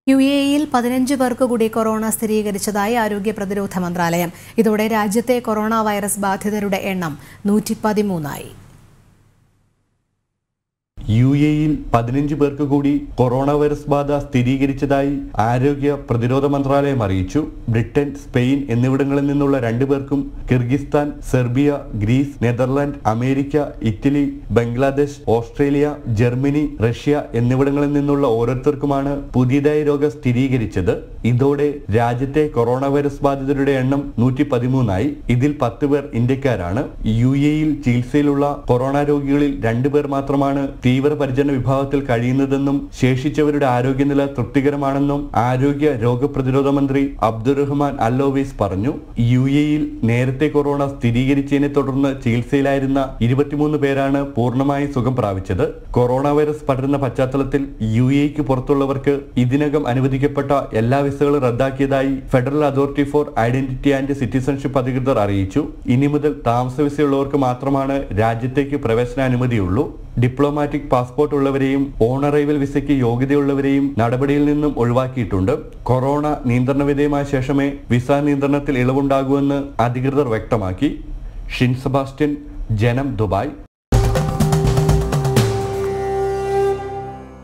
U A ഇയിൽ പതിനഞ്ച് പേർക്ക് കൂടി കൊറോണ സ്ഥിരീകരിച്ചതായി ആരോഗ്യ പ്രതിരോധ മന്ത്രാലയം ഇതോടെ രാജ്യത്തെ കൊറോണ വൈറസ് ബാധിതരുടെ എണ്ണം നൂറ്റി പതിമൂന്നായി യു എയിൽ പതിനഞ്ച് പേർക്ക് കൂടി കൊറോണ വൈറസ് ബാധ സ്ഥിരീകരിച്ചതായി ആരോഗ്യ പ്രതിരോധ മന്ത്രാലയം അറിയിച്ചു ബ്രിട്ടൻ സ്പെയിൻ എന്നിവിടങ്ങളിൽ നിന്നുള്ള രണ്ടു പേർക്കും Kyrgyzstan Serbia Greece Netherland America Italy Bangladesh Australia Germany Russia എന്നിവിടങ്ങളിൽ നിന്നുള്ള ഓരോരുത്തർക്കുമാണ് പുതിയതായി രോഗം സ്ഥിരീകരിച്ചത് ഇതോടെ രാജ്യത്തെ കൊറോണ വൈറസ് ബാധിതരുടെ എണ്ണം നൂറ്റി പതിമൂന്നായി ഇതിൽ പത്ത് പേർ ഇന്ത്യക്കാരാണ് യു എയിൽ ചികിത്സയിലുള്ള കൊറോണ രോഗികളിൽ രണ്ടുപേർ മാത്രമാണ് തീവ്രപരിചരണ വിഭാഗത്തിൽ കഴിയുന്നതെന്നും ശേഷിച്ചവരുടെ ആരോഗ്യനില തൃപ്തികരമാണെന്നും ആരോഗ്യ രോഗപ്രതിരോധ മന്ത്രി അബ്ദുറഹ്മാൻ അല്ലോവീസ് പറഞ്ഞു യു എയിൽ നേരത്തെ കൊറോണ സ്ഥിരീകരിച്ചതിനെ തുടർന്ന് ചികിത്സയിലായിരുന്ന ഇരുപത്തിമൂന്ന് പേരാണ് പൂർണ്ണമായി സുഖം പ്രാപിച്ചത് കൊറോണ വൈറസ് പടരുന്ന പശ്ചാത്തലത്തിൽ യു എക്ക് പുറത്തുള്ളവർക്ക് ഇതിനകം അനുവദിക്കപ്പെട്ട എല്ലാ വിസകളും റദ്ദാക്കിയതായി federal authority for identity and citizenship അധികൃതർ അറിയിച്ചു ഇനി മുതൽ താമസ വിസയുള്ളവർക്ക് മാത്രമാണ് രാജ്യത്തേക്ക് പ്രവേശനാനുമതിയുള്ളൂ ഡിപ്ലോമാറ്റിക് പാസ്പോർട്ട് ഉള്ളവരെയും ഓൺ അറൈവൽ വിസയ്ക്ക് യോഗ്യതയുള്ളവരെയും നടപടിയിൽ നിന്നും ഒഴിവാക്കിയിട്ടുണ്ട് കൊറോണ നിയന്ത്രണ വിധേയമായ ശേഷമേ വിസ നിയന്ത്രണത്തിൽ ഇളവുണ്ടാകുമെന്ന് അധികൃതർ വ്യക്തമാക്കി ഷിൻ സെബാസ്റ്റ്യൻ ജനം ദുബായ്